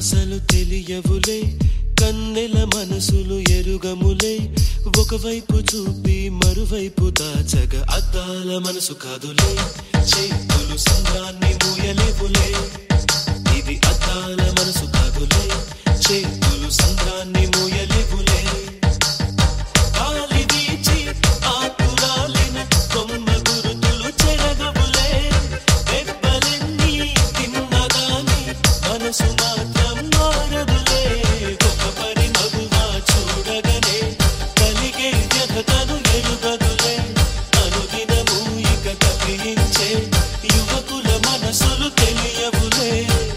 భాషలు తెలియవులే కన్నెల మనసులు ఎరుగములే ఒకవైపు చూపి మరువైపు దాచగ అద్దాల మనసు కాదులే చేతులు సంద్రాన్ని మూయలేవులే ఇది అద్దాల మనసు కాదులే చేతులు సంద్రాన్ని మూయలేవులే గాలి వీచి ఆకురాలిన కొమ్మ గురుతులు చెరగవులే దెబ్బలెన్ని తిన్నగాని మనసు మాత్రం మారదులే ఒక పరి మగువా చూడగనే కలిగే వ్యధతను ఎరుగదులే అనుదినము ఇక తప్పించే యువకుల మనసులు తెలియవులే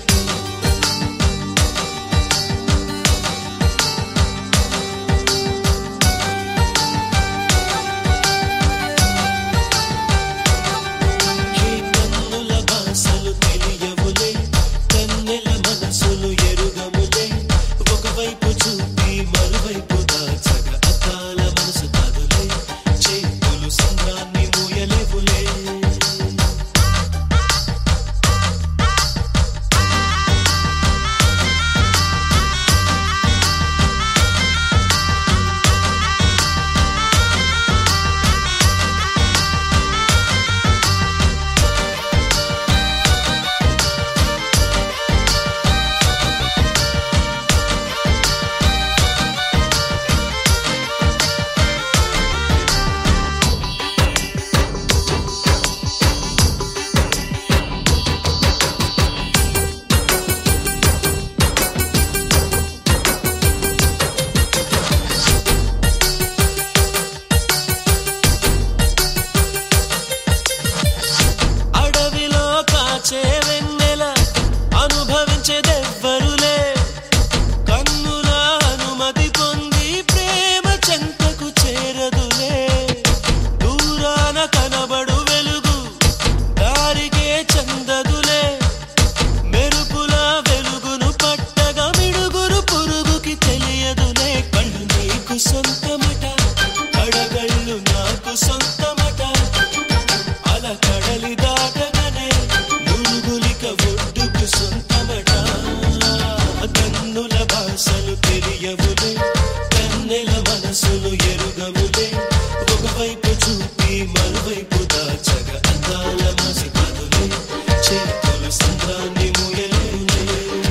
ఏ కన్నుల భాషలు తెలియవులే కన్నెల మనసులు ఎరుగములే ఒకవైపు చూపి మరువైపు దాచగ అద్దాల మనసు కాదులే చేతులు సంద్రాన్ని మూయలేవులే అడవిలో కాచే వెన్నెల అనుభవించేదెవ్వరులే కన్నుల అనుమతి పొంది ప్రేమ చెంతకు చేరదులే దూరాన కనబడు వెలుగు దారికే చందదులే మెరుపుల వెలుగును పట్టగా మిడుగురు పురుగుకి తెలియదులే కళ్ళు నీకు సొంతమట కడగళ్ళు నాకు సొంతమట అల కడలి దాటగానే నురుగులిక ఒడ్డుకు సొంతమట కన్నుల భాషలు తెలియవులే కన్నెల మనసులు ఎరుగవులే ఒకవైపు చూపి మరువైపు దాచగ అందాల మసి కదులే చేతులు సంద్రాన్ని మూయలేవులే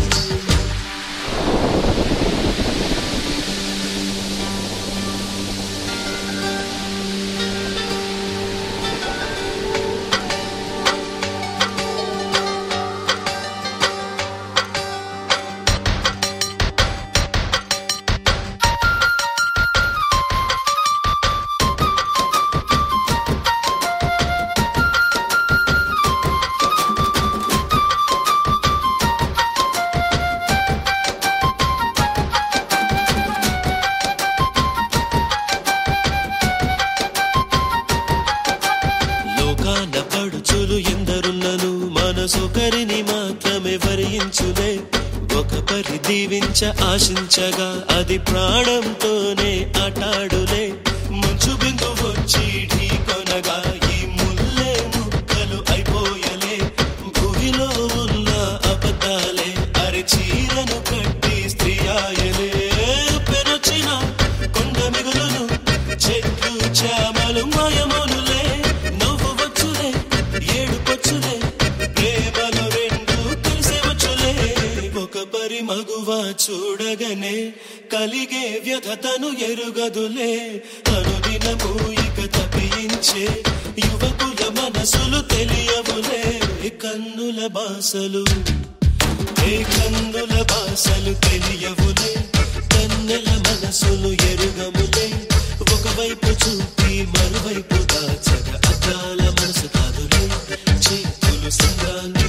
లోకాన పడుచులు ఎందరున్నను మనసొకరిని మాత్రమే వరించులే ఒక పరి దీవించ ఆశించగా అది ప్రాణంతోనే ఆటాడులే మంచు బిందు వచ్చి ఢీకొనగా ఈ ముల్లే ముక్కలు అయిపోయలే భూమిలో ఉన్న అబద్ధాలే అరి చీరను కట్టి స్త్రీ ఆయలే పెనొచ్చిన కొండ మిగులును చెట్లు చామలు మాయమోనులే నవ్వు వచ్చులే ఏడుపొచ్చులే ప్రేమలు రెండు కలిసే వచ్చులే ఒక పరి మగువా చూడగనే కలిగే వ్యధతను ఎరుగదులే అనుదినము ఇక తప్పించే యువకుల మనసులు తెలియవులే కన్నుల బాసలు ఏ కన్నుల భాషలు తెలియవులే కన్నెల మనసులు ఎరుగములే ఒకవైపు చూపి మరువైపు దాచగ అద్దాల మనసు కాదులే చేతులు సంద్రాన్ని